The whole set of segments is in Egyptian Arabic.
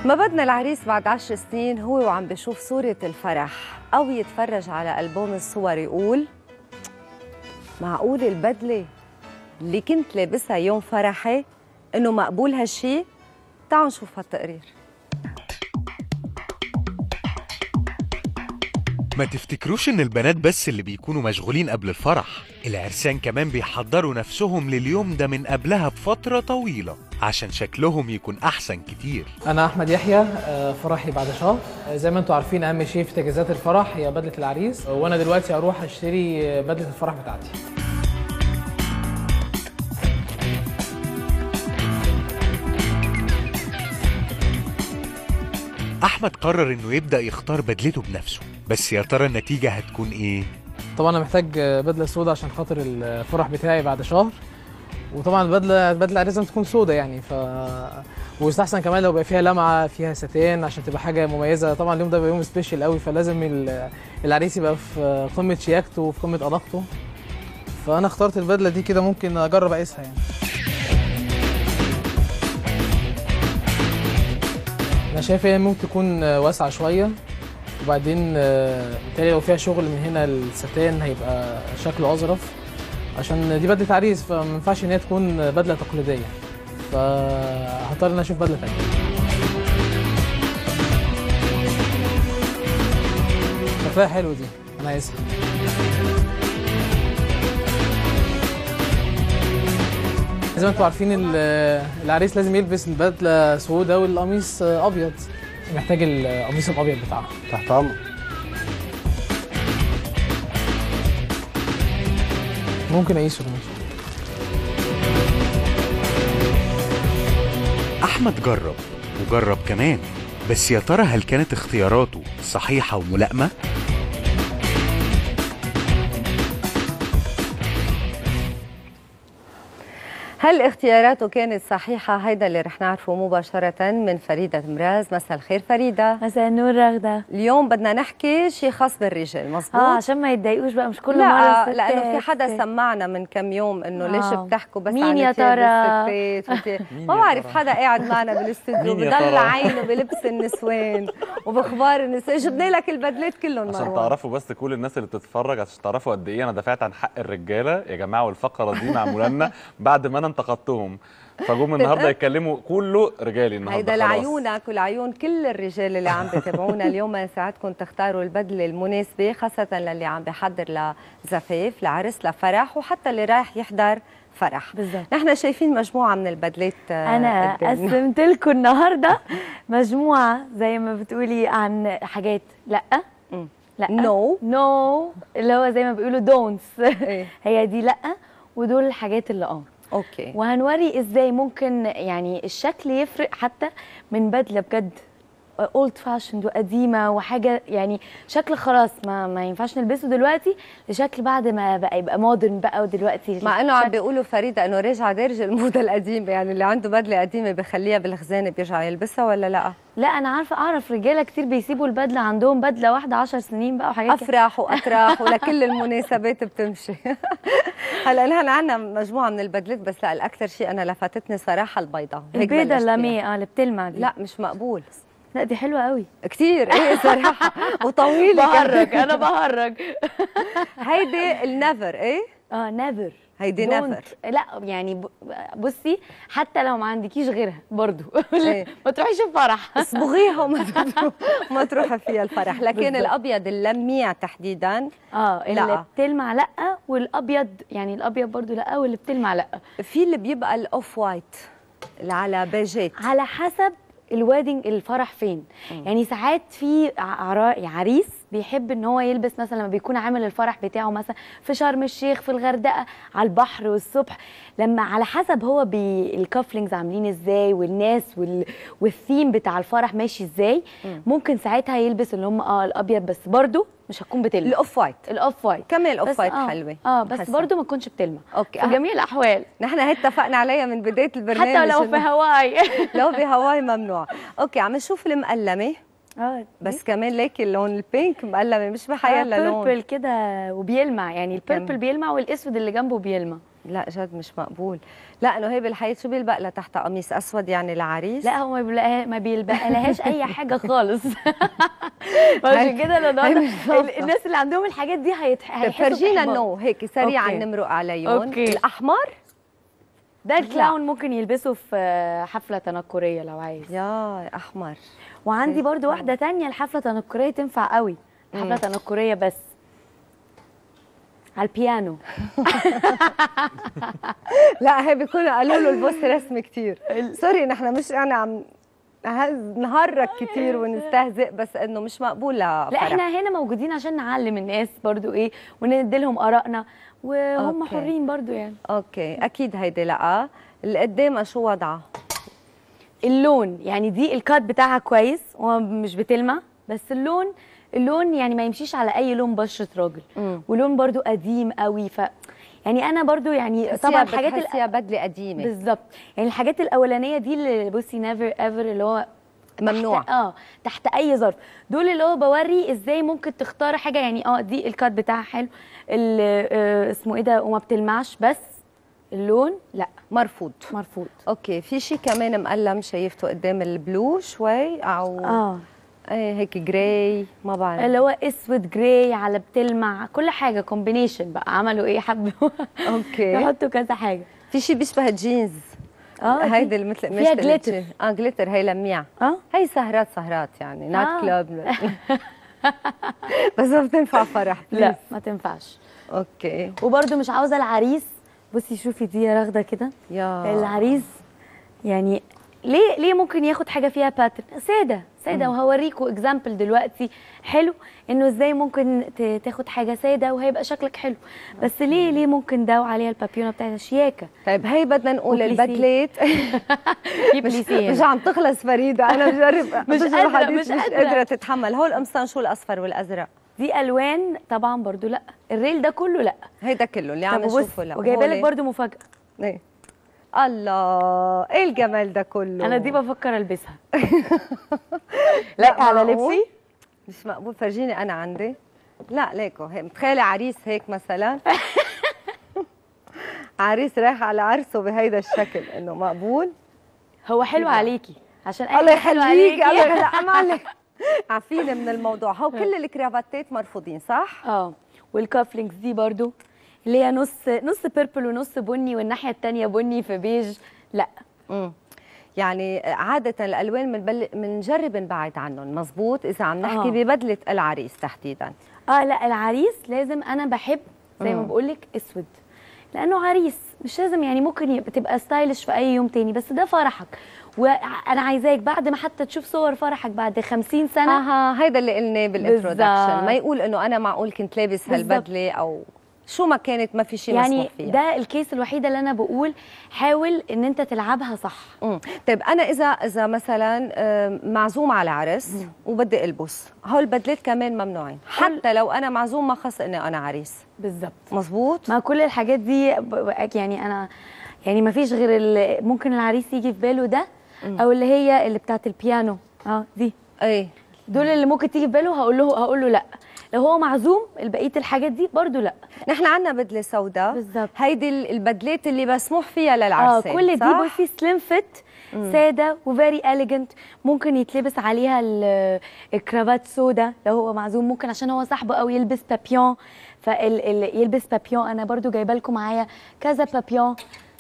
ما بدنا العريس بعد عشر سنين هو وعم بشوف صورة الفرح أو يتفرج على ألبوم الصور يقول معقول البدلة اللي كنت لابسها يوم فرحي إنه مقبول هالشي؟ تعالوا نشوف هالتقرير ما تفتكروش ان البنات بس اللي بيكونوا مشغولين قبل الفرح العرسان كمان بيحضروا نفسهم لليوم ده من قبلها بفترة طويلة عشان شكلهم يكون احسن كتير انا احمد يحيى آه، فرحي بعد شهر آه، زي ما انتم عارفين اهم شيء في تجهيزات الفرح هي بدله العريس وانا دلوقتي هروح اشتري آه، بدله الفرح بتاعتي احمد قرر انه يبدأ يختار بدلته بنفسه بس يا ترى النتيجة هتكون ايه طبعا انا محتاج آه، بدله سودا عشان خاطر الفرح بتاعي بعد شهر وطبعا البدله بدله العريس لازم تكون سودا يعني ف ويستحسن كمان لو بقى فيها لمعه فيها ستان عشان تبقى حاجه مميزه طبعا اليوم ده بيبقى يوم سبيشال قوي فلازم ال- العريس يبقى في قمه شياكته وفي قمه اناقته فانا اخترت البدله دي كده ممكن اجرب اقيسها يعني انا شايف هي ممكن تكون آه، واسعه شويه وبعدين آه، بالتالي لو فيها شغل من هنا الستان هيبقى شكله اظرف عشان دي بدله عريس فما ينفعش ان هي تكون بدله تقليديه فهضطر ان أنا اشوف بدله تانيه شكلها حلو دي انا عايزها زي ما انتم عارفين ال- العريس لازم يلبس البدله سوداء والقميص ابيض محتاج القميص الابيض بتاعه تحت امر ممكن اقيسه ده ماشي احمد جرب وجرب كمان بس يا ترى هل كانت اختياراته صحيحة وملائمة هل اختياراته كانت صحيحة؟ هيدا اللي رح نعرفه مباشرة من فريدة مراز مساء الخير فريدة مساء النور رغدة اليوم بدنا نحكي شيء خاص بالرجال مزبوط؟ اه عشان ما يتضايقوش بقى مش كل لا مرة ستات لانه في حدا سمعنا من كم يوم انه ليش آه. بتحكوا بس مين عن يا ثياب ترى؟ الستات وثياب- ما بعرف حدا قاعد معنا بالاستوديو مين يا بضل ترى؟ عينه بلبس النسوان وباخبار النسوان جبنا لك البدلات كلهم عشان مروان تعرفوا بس كل الناس اللي بتتفرج عشان تعرفوا قد ايه انا دفعت عن حق الرجاله يا جماعه والفقره دي معموله لنا بعد ما انا انتقدتهم فجم النهارده يتكلموا كله رجالي النهارده هيدا خلاص. لعيونك ولعيون كل الرجال اللي عم بتابعونا اليوم يساعدكم تختاروا البدله المناسبه خاصه للي عم بحضر لزفاف لعرس لفرح وحتى اللي رايح يحضر فرح بالظبط نحن شايفين مجموعه من البدلات آه، انا قدامنا. قسمت لكم النهارده مجموعه زي ما بتقولي عن حاجات لا مم. لا No. نو اللي هو زي ما بيقولوا دونتس إيه. هي دي لا ودول الحاجات اللي اه اوكي وهنوري ازاي ممكن يعني الشكل يفرق حتى من بدله بجد اولد فاشند وقديمه وحاجه يعني شكل خلاص ما ما ينفعش نلبسه دلوقتي لشكل بعد ما بقى يبقى مودرن بقى ودلوقتي مع انه عم شكل- بيقولوا فريده انه راجعه دارجه الموضه القديمه يعني اللي عنده بدله قديمه بخليها بالخزانه بيرجع يلبسها ولا لا لا انا عارفه اعرف رجاله كتير بيسيبوا البدله عندهم بدله واحده 10 سنين بقى وحاجات كده. افراح واطراح ولكل المناسبات بتمشي هلا نحن عندنا مجموعه من البدلات بس لا الاكثر شيء انا لفتتني صراحه البيضاء هيك البيضه بلشت فيها. اللاميه اه اللي بتلمع دي لا مش مقبول لا دي حلوه قوي كثير ايه صراحه وطويله بهرج كمان. انا بهرج هيدي النفر ايه اه نيفر هيدي نفر لا يعني ب- بصي حتى لو ما عندكيش غيرها برضو إيه. ما تروحيش الفرح اصبغيها وما تروح- ما تروحي فيها الفرح لكن بالضبط. الابيض اللميع تحديدا اه لا. اللي بتلمع لا والابيض يعني الابيض برضو لا واللي بتلمع لا في اللي بيبقى الاوف وايت اللي على بيجات على حسب الوادنج الفرح فين يعني ساعات في عرا- عريس بيحب ان هو يلبس مثلا لما بيكون عامل الفرح بتاعه مثلا في شرم الشيخ في الغردقه على البحر والصبح لما على حسب هو بي الكافلينجز عاملين ازاي والناس وال والثيم بتاع الفرح ماشي ازاي ممكن ساعتها يلبس اللي هم اه الابيض بس برضو مش هتكون بتلمع الاوف وايت الاوف وايت كمان الاوف بس وايت آه حلوه اه بس حسن. برضو ما تكونش بتلمع اوكي في جميع الاحوال نحن هيك اتفقنا عليها من بدايه البرنامج حتى لو في إنه هواي لو بهواي ممنوع اوكي عم نشوف المقلمه اه بس كمان ليكي اللون البينك مقلمه مش بحيلا لون بيربل كده وبيلمع يعني البيربل كم. بيلمع والاسود اللي جنبه بيلمع لا جد مش مقبول لا انه هي بالحياه شو بيلبق لها تحت قميص اسود يعني العريس لا هو ما بيلقى ما بيلبقى لهاش اي حاجه خالص عشان كده انا هي النهارده مش ظابطة. ال- الناس اللي عندهم الحاجات دي هيتح... طيب هيحسوا فرجينا بإحباط. النو هيك سريعا أوكي. نمرق عليهم أوكي. الاحمر ده الكلاون ممكن يلبسه في حفله تنكريه لو عايز يا احمر وعندي زي برضو الفل. واحده تانية الحفله تنكريه تنفع قوي حفله تنكريه بس على البيانو لا هي بيكونوا قالوا له البوس رسمي كتير سوري نحن مش يعني عم هز- نهرج كتير ونستهزئ بس انه مش مقبول لا لفرح احنا هنا موجودين عشان نعلم الناس برضو ايه وندي لهم ارائنا وهم أوكي. حرين برضو يعني اوكي اكيد هيدي لا اللي قدامها شو وضعها اللون يعني دي الكات بتاعها كويس ومش بتلمع بس اللون اللون يعني ما يمشيش على اي لون بشره راجل مم. ولون برضو قديم قوي ف يعني انا برضو يعني طبعا الحاجات ال- بتحسيها بدله قديمه بالظبط يعني الحاجات الاولانيه دي اللي بصي نيفر ايفر اللي هو ممنوع. تحت اه تحت اي ظرف دول اللي هو بوري ازاي ممكن تختار حاجه يعني اه دي الكات بتاعها حلو ال- آه اسمه ايه ده وما بتلمعش بس اللون لا مرفوض مرفوض اوكي في شيء كمان مقلم شايفته قدام البلو شوي او اه ايه هيك جراي ما بعرف اللي هو اسود جراي على بتلمع كل حاجه كومبينيشن بقى عملوا ايه حبوا اوكي يحطوا كذا حاجه في شيء بيشبه الجينز اه دي- هيدي مثل فيها مثل glitter. الجينز. اه جليتر هي لميع اه هي سهرات سهرات يعني نايت آه. كلاب بس ما بتنفع فرح لا please. ما تنفعش اوكي وبرده مش عاوزه العريس بصي شوفي دي يا راغده كده يا العريس يعني ليه ليه ممكن ياخد حاجه فيها باترن ساده ساده وهوريكم اكزامبل دلوقتي حلو انه ازاي ممكن ت- تاخد حاجه ساده وهيبقى شكلك حلو بس ليه ليه ممكن ده وعليها البابيونه بتاعتها شياكه طيب هي بدنا نقول وبليسيه. البدلات جيب مش, ليسيه مش هنا. عم تخلص فريده انا بجرب مش بجرب قادرة، حديث مش مش قادرة. قادره تتحمل هول القمصان شو الاصفر والازرق دي الوان طبعا برضو لا الريل ده كله لا هيدا كله اللي عم طب بص نشوفه لا وجايبه لك هولي. برضو مفاجاه ايه الله ايه الجمال ده كله انا دي بفكر البسها لا على معقول؟ لبسي مش مقبول فرجيني انا عندي لا ليكو هي متخيله عريس هيك مثلا عريس رايح على عرسه بهيدا الشكل انه مقبول هو حلو لا. عليكي عشان أي الله حاجة حلوة يخليكي عليكي. الله لا معلش عفيني من الموضوع هو كل الكرافاتات مرفوضين صح؟ اه والكافلينجز دي برضو اللي هي نص نص بيربل ونص بني والناحيه التانية بني في بيج لا امم يعني عادة الألوان بنبل... بنجرب نبعد عنهم مزبوط إذا عم نحكي آه. ببدلة العريس تحديدا اه لا العريس لازم انا بحب زي ما مم. بقول لك اسود لانه عريس مش لازم يعني ممكن يبقى تبقى ستايلش في اي يوم تاني بس ده فرحك وانا عايزاك بعد ما حتى تشوف صور فرحك بعد 50 سنه اها هيدا اللي قلناه بالانترودكشن بالظبط. ما يقول انه انا معقول كنت لابس بالظبط. هالبدله او شو ما كانت ما في شيء يعني مسموح فيها ده الكيس الوحيده اللي انا بقول حاول ان انت تلعبها صح مم. طيب انا اذا اذا مثلا آم، معزوم على عرس وبدي البس هول البدلات كمان ممنوعين حتى لو انا معزوم ما خص اني انا عريس بالظبط مزبوط ما كل الحاجات دي ب- ب- يعني انا يعني ما فيش غير ال- ممكن العريس يجي في باله ده او اللي هي اللي بتاعت البيانو اه دي ايه دول اللي ممكن تيجي في باله هقول له هقول له لا لو هو معزوم بقيه الحاجات دي برضو لا نحن عنا بدله سوداء بالظبط. هيدي ال- البدلات اللي مسموح فيها اه للعرسان كل دي صح؟ بصي سليم فيت ساده وفيري اليجنت ممكن يتلبس عليها ال- الكرافات سودا لو هو معزوم ممكن عشان هو صاحبه او يلبس بابيون فيلبس بابيون انا برضو جايبه لكم معايا كذا بابيون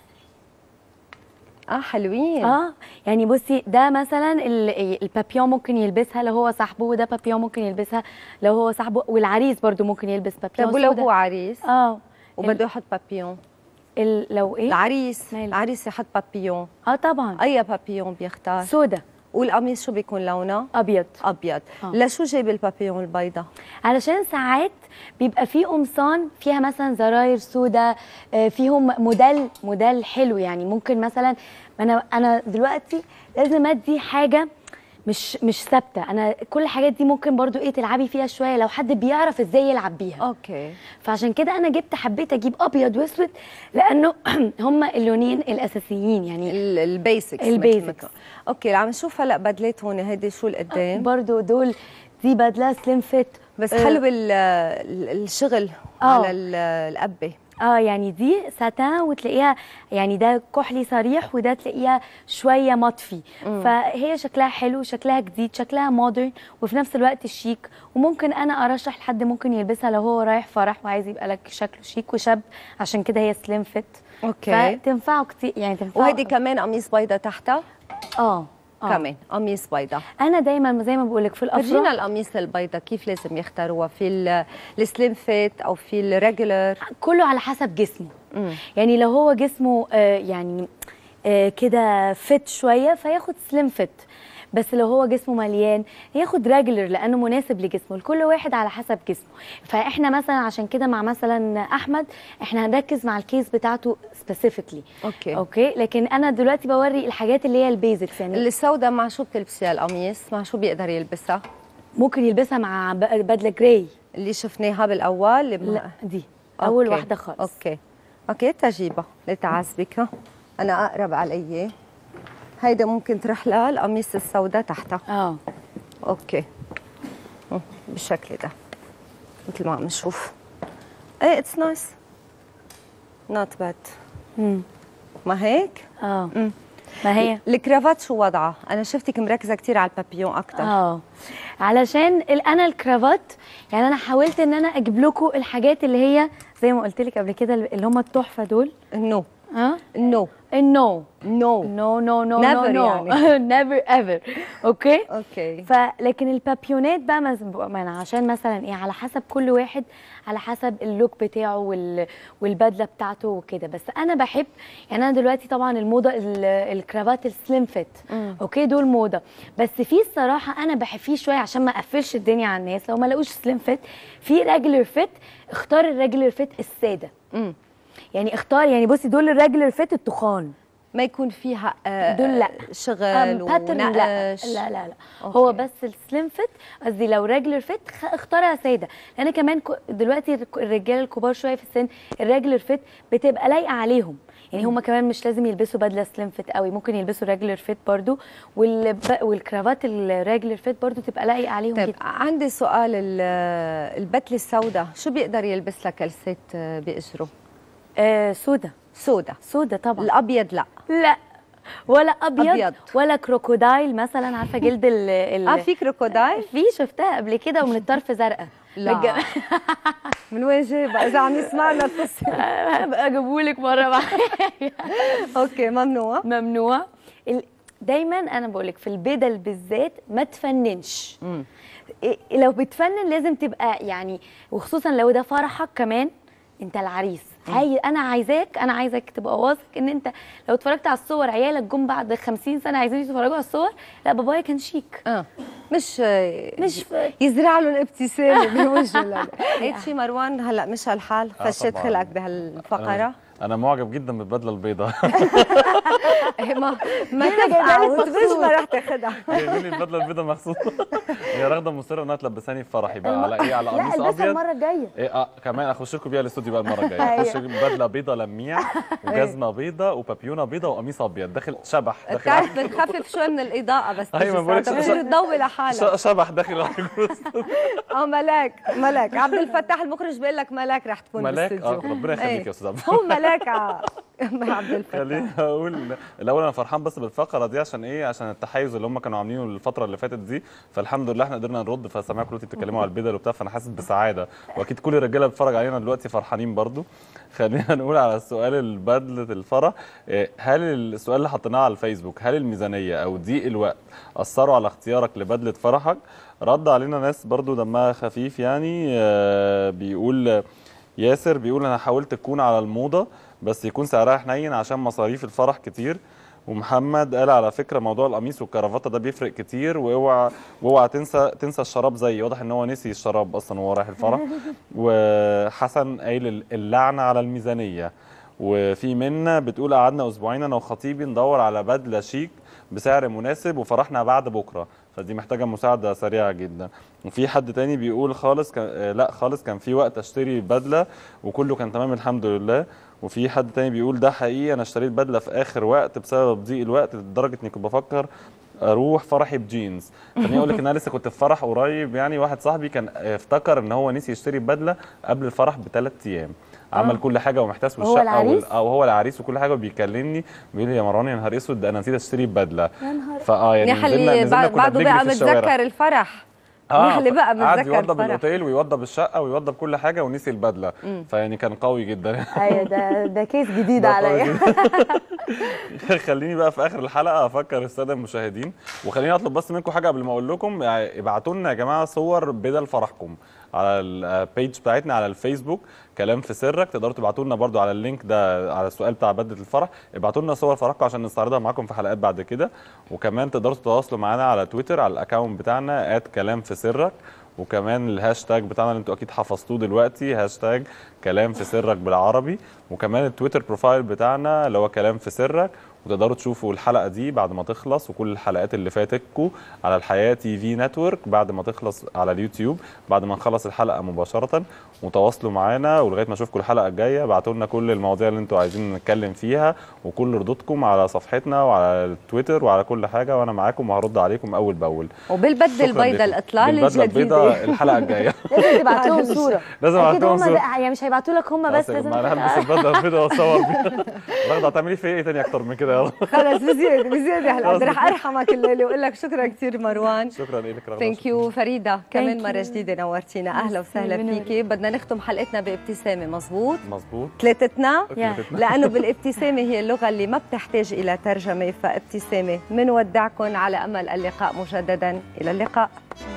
اه حلوين اه يعني بصي ده مثلا ال- البابيون ممكن يلبسها لو هو صاحبه وده بابيون ممكن يلبسها لو هو صاحبه والعريس برضو ممكن يلبس بابيون طيب ولو سودا. هو عريس اه وبده يحط بابيون ال- لو ايه العريس ماله؟ العريس يحط بابيون اه طبعا اي بابيون بيختار سودا والقميص شو بيكون لونه ابيض ابيض آه. لشو جايب البابيون البيضة علشان ساعات بيبقى في قمصان فيها مثلا زراير سودا آه، فيهم موديل موديل حلو يعني ممكن مثلا ما انا انا دلوقتي لازم ادي حاجه مش مش ثابته انا كل الحاجات دي ممكن برضو ايه تلعبي فيها شويه لو حد بيعرف ازاي يلعب بيها اوكي فعشان كده انا جبت حبيت اجيب ابيض واسود لانه هما اللونين الاساسيين يعني البيسكس البيسكس. اوكي عم نشوف هلا بدلات هون هيدي شو القدام برضو دول دي بدله سليم فيت بس آه، حلو ال- ال- الشغل آه. على ال- القبه اه يعني دي ساتان وتلاقيها يعني ده كحلي صريح وده تلاقيها شويه مطفي فهي شكلها حلو شكلها جديد شكلها مودرن وفي نفس الوقت شيك وممكن انا ارشح لحد ممكن يلبسها لو هو رايح فرح وعايز يبقى لك شكله شيك وشاب عشان كده هي سليم فيت اوكي فتنفعه كتير يعني تنفعه وهيدي كمان قميص بيضة تحتها اه آه. كمان قميص بيضة انا دايما زي ما بقول لك في فرجينا الافراح القميص البيضة كيف لازم يختاروها في ال- السليم فيت او في الريجولر كله على حسب جسمه يعني لو هو جسمه آه، يعني آه، كده فت شويه فياخد سليم فت بس لو هو جسمه مليان ياخد راجلر لانه مناسب لجسمه لكل واحد على حسب جسمه فاحنا مثلا عشان كده مع مثلا احمد احنا هنركز مع الكيس بتاعته سبيسيفيكلي اوكي اوكي لكن انا دلوقتي بوري الحاجات اللي هي البيزكس يعني السوداء مع شو بتلبسيها القميص مع شو بيقدر يلبسها ممكن يلبسها مع ب- بدله جراي اللي شفناها بالاول اللي مع- لا دي اول أوكي. واحده خالص اوكي اوكي تجيبها لتعذبك ها. انا اقرب علي هيدا ممكن تروح لها القميص السوداء تحتها اه اوكي مم، بالشكل ده مثل ما عم نشوف ايه اتس نايس نوت باد مم. ما هيك اه مم. ما هي الكرافات شو وضعها انا شفتك مركزه كثير على البابيون اكثر اه علشان ال- انا الكرافات يعني انا حاولت ان انا اجيب لكم الحاجات اللي هي زي ما قلت لك قبل كده اللي هم التحفه دول نو ها نو النو نو نو نو نو Never نو يعني. نيفر ايفر اوكي اوكي فلكن البابيونات بقى مز- ما أنا عشان مثلا ايه على حسب كل واحد على حسب اللوك بتاعه وال... والبدله بتاعته وكده بس انا بحب يعني انا دلوقتي طبعا الموضه ال... الكرافات السليم فيت اوكي دول موضه بس في الصراحه انا بحب فيه شويه عشان ما اقفلش الدنيا على الناس لو ما لقوش سليم فيت في ريجولر فيت اختار الريجولر فيت الساده مم. يعني اختار يعني بصي دول الريجولر فيت التخان ما يكون فيها آه، دول لا. شغل باترن لا ونقش لا لا لا أوكي. هو بس السليم فيت قصدي لو ريجلر فيت خ- اختارها ساده لان كمان كو- دلوقتي الرك- الرجاله الكبار شويه في السن الريجلر فيت بتبقى لايقه عليهم يعني هم كمان مش لازم يلبسوا بدله سليم فيت قوي ممكن يلبسوا ريجلر فيت برضو والب... والكرافات الريجلر فيت برضو تبقى لايقه عليهم طيب جدا عندي سؤال ال- البتلة السوداء شو بيقدر يلبس لها كلسات آه، بقشره آه سودا سوداء سودا طبعا الابيض لا لا ولا ابيض, أبيض. ولا كروكودايل مثلا عارفه جلد ال, ال... اه في كروكودايل في شفتها قبل كده ومن الطرف زرقاء لا. بالج- من وين جايبها اذا عم يسمعنا القصه هبقى اجيبهولك مره معايا اوكي ممنوع ممنوع ال- دايما انا بقولك في البدل بالذات ما تفننش إيه- لو بتفنن لازم تبقى يعني وخصوصا لو ده فرحك كمان انت العريس عاي... انا عايزاك انا عايزك تبقى واثق ان انت لو اتفرجت على الصور عيالك جم بعد 50 سنه عايزين يتفرجوا على الصور لا بابايا كان شيك اه مش آه، مش ف... يزرع له الابتسامه بوجهه لا هيك شي مروان هلا مش هالحال آه، فشيت طبعاً. خلقك بهالفقره انا انا معجب جدا بالبدله البيضاء إيه ما ما أنا جايبة تفقع لك وتفرج مخصوص. ما رح تاخدها جايبين لي البدله البيضاء مخصوص هي راغده مصره انها تلبساني في فرحي بقى على ايه على لا قميص البسها ابيض المره الجايه ايه اه كمان اخش لكم بيها الاستوديو بقى المره الجايه اخش بدله بيضه لميع وجزمه بيضه وبابيونه بيضه وقميص ابيض داخل شبح داخل بتعرف بنخفف شوي من الاضاءه بس أيوة، تيجي بقولك ساعتها ش- بتصير تضوي لحالك ش- شبح داخل على اه ملاك ملاك عبد الفتاح المخرج بيقول لك ملاك رح تكون ملاك اه بالاستوديو ربنا يخليك إيه. يا استاذ عبد هو ملاك ع- عبد الفتاح خليني اقول الاول انا فرحان بس بالفقره دي عشان ايه عشان التحيز اللي هم كانوا عاملينه الفتره اللي فاتت دي فالحمد لله احنا قدرنا نرد فسامعكم دلوقتي بتتكلموا على البدل وبتاع فانا حاسس بسعاده واكيد كل الرجاله بتتفرج علينا دلوقتي فرحانين برضو خلينا نقول على السؤال البدله الفرح إيه، هل السؤال اللي حطيناه على الفيسبوك هل الميزانيه او ضيق الوقت اثروا على اختيارك لبدله فرحك رد علينا ناس برضو دمها خفيف يعني آه، بيقول ياسر بيقول انا حاولت اكون على الموضه بس يكون سعرها حنين عشان مصاريف الفرح كتير ومحمد قال على فكره موضوع القميص والكرافته ده بيفرق كتير واوعى واوعى تنسى تنسى الشراب زي واضح ان هو نسي الشراب اصلا وهو رايح الفرح وحسن قايل اللعنه على الميزانيه وفي منا بتقول قعدنا اسبوعين انا وخطيبي ندور على بدله شيك بسعر مناسب وفرحنا بعد بكره فدي محتاجه مساعده سريعه جدا وفي حد تاني بيقول خالص كان آه، لا خالص كان في وقت اشتري بدله وكله كان تمام الحمد لله وفي حد تاني بيقول ده حقيقي انا اشتريت بدله في اخر وقت بسبب ضيق الوقت لدرجه اني كنت بفكر اروح فرحي بجينز خليني اقول لك ان انا لسه كنت في فرح قريب يعني واحد صاحبي كان افتكر ان هو نسي يشتري بدله قبل الفرح بثلاث ايام عمل كل حاجه ومحتاس في وهو الشقه العريس؟ وال- او هو العريس وكل حاجه وبيكلمني بيقول لي يا مروان يا نهار اسود ده انا نسيت اشتري بدله يا نهار فاه يعني نزلنا نحلي نزلنا كنا بعده بنجري بقى في الشوارع. متذكر الفرح اه نحلي بقى قعد متذكر يوضب الفرح الاوتيل ويوضب الشقه ويوضب كل حاجه ونسي البدله فيعني كان قوي جدا ايوه ده ده كيس جديد ده قوي عليا جدا. خليني بقى في اخر الحلقه افكر الساده المشاهدين وخليني اطلب بس منكم حاجه قبل ما اقول لكم يعني ابعتوا لنا يا جماعه صور بدل فرحكم على البيج بتاعتنا على الفيسبوك كلام في سرك تقدروا تبعتوا لنا برده على اللينك ده على السؤال بتاع بدله الفرح ابعتوا لنا صور فرحكم عشان نستعرضها معاكم في حلقات بعد كده وكمان تقدروا تتواصلوا معانا على تويتر على الاكونت بتاعنا كلام في سرك وكمان الهاشتاج بتاعنا اللي انتوا اكيد حفظتوه دلوقتي هاشتاج كلام في سرك بالعربي وكمان التويتر بروفايل بتاعنا اللي هو كلام في سرك وتقدروا تشوفوا الحلقه دي بعد ما تخلص وكل الحلقات اللي فاتتكم على الحياه تي في نتورك بعد ما تخلص على اليوتيوب بعد ما نخلص الحلقه مباشره وتواصلوا معانا ولغايه ما اشوفكم الحلقه الجايه ابعتوا لنا كل المواضيع اللي انتوا عايزين نتكلم فيها وكل ردودكم على صفحتنا وعلى التويتر وعلى كل حاجه وانا معاكم وهرد عليكم اول باول وبالبدله شكراً البيضاء لكم. الاطلال بالبدلة الجديده البيضاء الحلقه الجايه لازم تبعت لهم صوره لازم اكيد أبعت لهم هم صورة. بقى يعني مش هيبعتوا لك هم بس خلاص يا لازم جماعه انا هلبس البدله البيضاء واصور بيها رغده هتعملي فيا ايه تاني اكتر من كده يلا خلص بزياده بزياده هالقد رح ارحمك الليله واقول لك شكرا كثير مروان شكرا لك رغده ثانك يو فريده كمان you. مره جديده نورتينا اهلا وسهلا ميرسي، فيكي بدنا نختم حلقتنا بابتسامه مزبوط مظبوط ثلاثتنا يا. لانه بالابتسامه هي اللغه اللي ما بتحتاج الى ترجمه فابتسامه منودعكم على امل اللقاء مجددا الى اللقاء